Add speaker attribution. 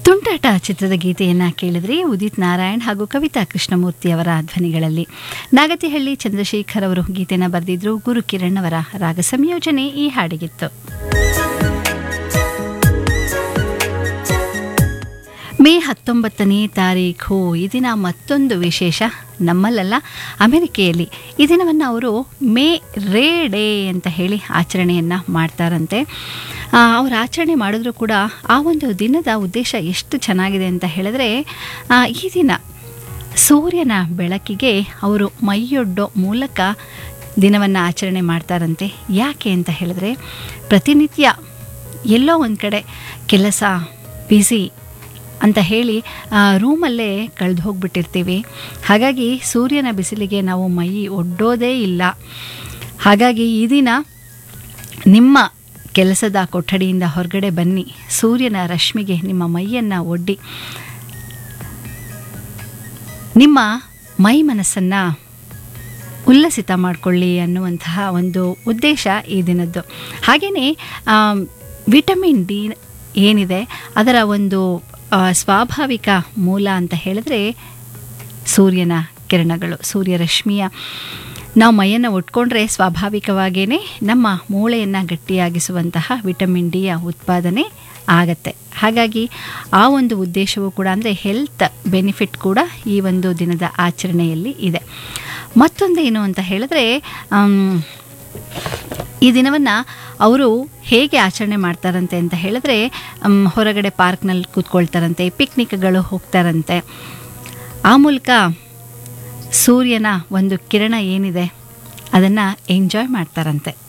Speaker 1: ತುಂಟಾಟ ಚಿತ್ರದ ಗೀತೆಯನ್ನು ಕೇಳಿದ್ರಿ ಉದಿತ್ ನಾರಾಯಣ್ ಹಾಗೂ ಕವಿತಾ ಕೃಷ್ಣಮೂರ್ತಿ ಅವರ ಧ್ವನಿಗಳಲ್ಲಿ ನಾಗತಿಹಳ್ಳಿ ಚಂದ್ರಶೇಖರ್ ಅವರು ಗೀತೆನ ಬರೆದಿದ್ರು ಗುರು ಕಿರಣ್ ಅವರ ರಾಗ ಸಂಯೋಜನೆ ಈ ಹಾಡಿಗಿತ್ತು ಮೇ ಹತ್ತೊಂಬತ್ತನೇ ತಾರೀಖು ಈ ದಿನ ಮತ್ತೊಂದು ವಿಶೇಷ ನಮ್ಮಲ್ಲಲ್ಲ ಅಮೆರಿಕೆಯಲ್ಲಿ ಈ ದಿನವನ್ನು ಅವರು ಮೇ ರೇ ಡೇ ಅಂತ ಹೇಳಿ ಆಚರಣೆಯನ್ನು ಮಾಡ್ತಾರಂತೆ ಅವರು ಆಚರಣೆ ಮಾಡಿದ್ರೂ ಕೂಡ ಆ ಒಂದು ದಿನದ ಉದ್ದೇಶ ಎಷ್ಟು ಚೆನ್ನಾಗಿದೆ ಅಂತ ಹೇಳಿದ್ರೆ ಆ, ಈ ದಿನ ಸೂರ್ಯನ ಬೆಳಕಿಗೆ ಅವರು ಮೈಯೊಡ್ಡೋ ಮೂಲಕ ದಿನವನ್ನು ಆಚರಣೆ ಮಾಡ್ತಾರಂತೆ ಯಾಕೆ ಅಂತ ಹೇಳಿದ್ರೆ ಪ್ರತಿನಿತ್ಯ ಎಲ್ಲೋ ಒಂದು ಕಡೆ ಕೆಲಸ ಬ್ಯುಸಿ ಅಂತ ಹೇಳಿ ಆ, ರೂಮಲ್ಲೇ ಕಳೆದು ಹೋಗ್ಬಿಟ್ಟಿರ್ತೀವಿ ಹಾಗಾಗಿ ಸೂರ್ಯನ ಬಿಸಿಲಿಗೆ ನಾವು ಮೈ ಒಡ್ಡೋದೇ ಇಲ್ಲ ಹಾಗಾಗಿ ಈ ದಿನ ನಿಮ್ಮ ಕೆಲಸದ ಕೊಠಡಿಯಿಂದ ಹೊರಗಡೆ ಬನ್ನಿ ಸೂರ್ಯನ ರಶ್ಮಿಗೆ ನಿಮ್ಮ ಮೈಯನ್ನು ಒಡ್ಡಿ ನಿಮ್ಮ ಮೈ ಮನಸ್ಸನ್ನು ಉಲ್ಲಸಿತ ಮಾಡಿಕೊಳ್ಳಿ ಅನ್ನುವಂತಹ ಒಂದು ಉದ್ದೇಶ ಈ ದಿನದ್ದು ಹಾಗೆಯೇ ವಿಟಮಿನ್ ಡಿ ಏನಿದೆ ಅದರ ಒಂದು ಆ, ಸ್ವಾಭಾವಿಕ ಮೂಲ ಅಂತ ಹೇಳಿದ್ರೆ ಸೂರ್ಯನ ಕಿರಣಗಳು ಸೂರ್ಯರಶ್ಮಿಯ ನಾವು ಮೈಯನ್ನು ಒಟ್ಕೊಂಡ್ರೆ ಸ್ವಾಭಾವಿಕವಾಗಿಯೇ ನಮ್ಮ ಮೂಳೆಯನ್ನು ಗಟ್ಟಿಯಾಗಿಸುವಂತಹ ವಿಟಮಿನ್ ಡಿಯ ಉತ್ಪಾದನೆ ಆಗತ್ತೆ ಹಾಗಾಗಿ ಆ ಒಂದು ಉದ್ದೇಶವೂ ಕೂಡ ಅಂದರೆ ಹೆಲ್ತ್ ಬೆನಿಫಿಟ್ ಕೂಡ ಈ ಒಂದು ದಿನದ ಆಚರಣೆಯಲ್ಲಿ ಇದೆ ಮತ್ತೊಂದೇನು ಅಂತ ಹೇಳಿದ್ರೆ ಆಮ್, ಈ ದಿನವನ್ನು ಅವರು ಹೇಗೆ ಆಚರಣೆ ಮಾಡ್ತಾರಂತೆ ಅಂತ ಹೇಳಿದ್ರೆ ಮ್, ಹೊರಗಡೆ ಪಾರ್ಕ್ನಲ್ಲಿ ಕೂತ್ಕೊಳ್ತಾರಂತೆ ಪಿಕ್ನಿಕ್ಗಳು ಹೋಗ್ತಾರಂತೆ ಆ ಮೂಲಕ ಸೂರ್ಯನ ಒಂದು ಕಿರಣ ಏನಿದೆ ಅದನ್ನು ಎಂಜಾಯ್ ಮಾಡ್ತಾರಂತೆ